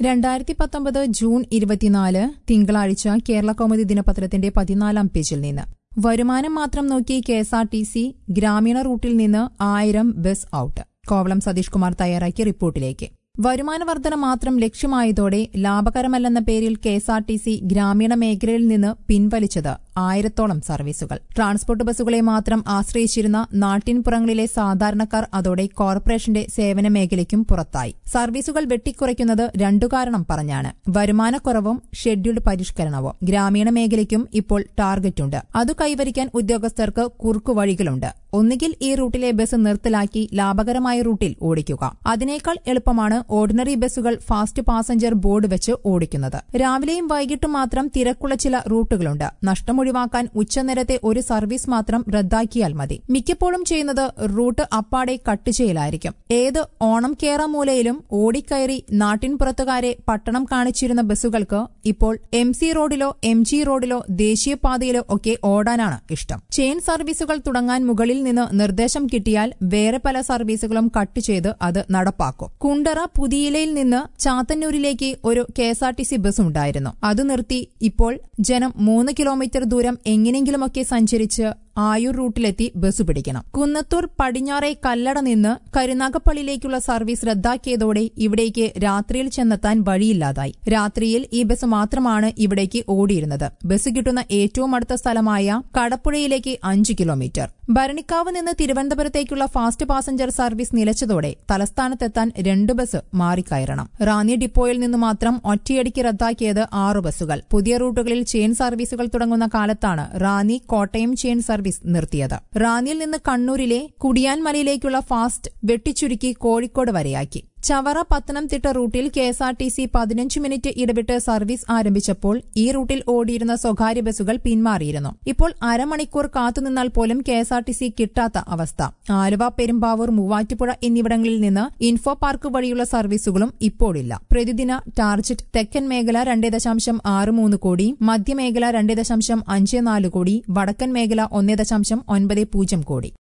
രണ്ടായിരത്തി പത്തൊമ്പത് ജൂൺ ഇരുപത്തിനാല് തിങ്കളാഴ്ച കേരള കൗമുദി ദിനപത്രത്തിന്റെ പതിനാലാം പേജിൽ നിന്ന് വരുമാനം മാത്രം നോക്കി K S R T C ഗ്രാമീണ റൂട്ടിൽ നിന്ന് ആയിരം ബസ് ഔട്ട് കോവളം സതീഷ് കുമാർ തയ്യാറാക്കിയ റിപ്പോർട്ടിലേക്ക് വരുമാന വർധന മാത്രം ലക്ഷ്യമായതോടെ ലാഭകരമല്ലെന്ന പേരിൽ K S R T C ഗ്രാമീണ മേഖലയിൽ നിന്ന് പിൻവലിച്ചത് ആയിരത്തോളം സർവീസുകൾ ട്രാൻസ്പോർട്ട് ബസ്സുകളെ മാത്രം ആശ്രയിച്ചിരുന്ന നാട്ടിൻപുറങ്ങളിലെ സാധാരണക്കാർ അതോടെ കോർപ്പറേഷന്റെ സേവന മേഖലയ്ക്കും പുറത്തായി സർവീസുകൾ വെട്ടിക്കുറയ്ക്കുന്നത് രണ്ടു കാരണം പറഞ്ഞാണ് വരുമാനക്കുറവും ഷെഡ്യൂൾഡ് പരിഷ്കരണവും ഗ്രാമീണ മേഖലയ്ക്കും ഇപ്പോൾ ടാർഗറ്റുണ്ട് അത് കൈവരിക്കാൻ ഉദ്യോഗസ്ഥർക്ക് കുറുക്കുവഴികളുണ്ട് ഒന്നുകിൽ ഈ റൂട്ടിലെ ബസ് നിർത്തലാക്കി ലാഭകരമായ റൂട്ടിൽ ഓടിക്കുക അതിനേക്കാൾ എളുപ്പമാണ് ഓർഡിനറി ബസ്സുകൾ ഫാസ്റ്റ് പാസഞ്ചർ ബോർഡ് വെച്ച് ഓടിക്കുന്നത് രാവിലെയും വൈകിട്ടും മാത്രം തിരക്കുള്ള ചില റൂട്ടുകളുണ്ട് നഷ്ടം ഒഴിവാക്കാൻ ഉച്ചനേരത്തെ ഒരു സർവീസ് മാത്രം റദ്ദാക്കിയാൽ മതി മിക്കപ്പോഴും ചെയ്യുന്നത് റൂട്ട് അപ്പാടെ കട്ട് ചെയ്യലായിരിക്കും ഏത് ഓണം കേറ മൂലയിലും ഓടിക്കയറി നാട്ടിൻപുറത്തുകാരെ പട്ടണം കാണിച്ചിരുന്ന ബസ്സുകൾക്ക് ഇപ്പോൾ എം സി റോഡിലോ എം ജി റോഡിലോ ദേശീയപാതയിലോ ഒക്കെ ഓടാനാണ് ഇഷ്ടം ചെയിൻ സർവീസുകൾ തുടങ്ങാൻ മുകളിൽ നിന്ന് നിർദ്ദേശം കിട്ടിയാൽ വേറെ പല സർവീസുകളും കട്ട് ചെയ്ത് അത് നടപ്പാക്കും കുണ്ടറ പുതിയിലയിൽ നിന്ന് ചാത്തന്നൂരിലേക്ക് ഒരു K S R T C bus ഉണ്ടായിരുന്നു അത് നിർത്തി ഇപ്പോൾ ജനം മൂന്ന് കിലോമീറ്റർ ദൂരം എങ്ങനെങ്കിലുമൊക്കെ സഞ്ചരിച്ച് ആയൂർ റൂട്ടിലെത്തി ബസ് പിടിക്കണം കുന്നത്തൂർ പടിഞ്ഞാറെ കല്ലട നിന്ന് കരുനാഗപ്പള്ളിയിലേക്കുള്ള സർവീസ് റദ്ദാക്കിയതോടെ ഇവിടേക്ക് രാത്രിയിൽ ചെന്നെത്താൻ വഴിയില്ലാതായി രാത്രിയിൽ ഈ ബസ് മാത്രമാണ് ഇവിടേക്ക് ഓടിയിരുന്നത് ബസ് കിട്ടുന്ന ഏറ്റവും അടുത്ത സ്ഥലമായ കടപ്പുഴയിലേക്ക് അഞ്ച് കിലോമീറ്റർ ഭരണിക്കാവ് നിന്ന് തിരുവനന്തപുരത്തേക്കുള്ള ഫാസ്റ്റ് പാസഞ്ചർ സർവീസ് നിലച്ചതോടെ തലസ്ഥാനത്തെത്താൻ രണ്ട് ബസ് മാറിക്കയറണം റാന്നി ഡിപ്പോയിൽ നിന്ന് മാത്രം ഒറ്റയടിക്ക് റദ്ദാക്കിയത് ആറ് ബസ്സുകൾ പുതിയ റൂട്ടുകളിൽ ചെയിൻ സർവീസുകൾ തുടങ്ങുന്ന കാലത്താണ് റാന്നി കോട്ടയം ചെയിൻ സർവീസ് നിർത്തിയത് റാന്നിയിൽ നിന്ന് കണ്ണൂരിലെ കുടിയാൻമലയിലേക്കുള്ള ഫാസ്റ്റ് വെട്ടിച്ചുരുക്കി കോഴിക്കോട് വരെയാക്കി ചവറ പത്തനംതിട്ട റൂട്ടിൽ K S R T C പതിനഞ്ച് മിനിറ്റ് ഇടവിട്ട് സർവീസ് ആരംഭിച്ചപ്പോൾ ഈ റൂട്ടിൽ ഓടിയിരുന്ന സ്വകാര്യ ബസ്സുകൾ പിന്മാറിയിരുന്നു ഇപ്പോൾ അരമണിക്കൂർ കാത്തുനിന്നാൽ പോലും K S R T C കിട്ടാത്ത അവസ്ഥ ആലുവ പെരുമ്പാവൂർ മൂവാറ്റുപുഴ എന്നിവിടങ്ങളിൽ നിന്ന് ഇൻഫോ പാർക്ക് വഴിയുള്ള സർവീസുകളും ഇപ്പോഴില്ല പ്രതിദിന ടാർജറ്റ് തെക്കൻ മേഖല രണ്ട് ദശാംശം ആറ് മൂന്ന് കോടി മധ്യമേഖല രണ്ട് ദശാംശം അഞ്ച് നാല് കോടി വടക്കൻ മേഖല ഒന്ന് ദശാംശം ഒൻപത് പൂജ്യം കോടി